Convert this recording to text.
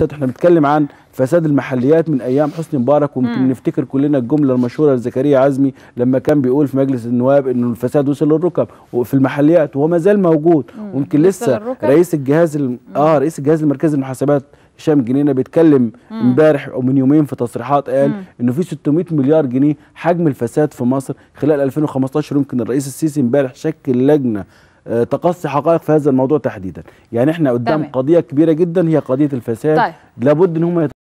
احنا بنتكلم عن فساد المحليات من ايام حسني مبارك ويمكن نفتكر كلنا الجمله المشهوره لزكريا عزمي لما كان بيقول في مجلس النواب انه الفساد وصل للركب وفي المحليات وهو ما زال موجود ويمكن لسه لسه للركب؟ رئيس الجهاز الم... اه رئيس الجهاز المركزي للمحاسبات هشام جنينه بيتكلم امبارح او من يومين في تصريحات قال انه في 600 مليار جنيه حجم الفساد في مصر خلال 2015 يمكن الرئيس السيسي امبارح شكل لجنه آه، تقصي حقائق في هذا الموضوع تحديدا يعني احنا قدام تمام. قضيه كبيره جدا هي قضيه الفساد طيب. لابد ان هم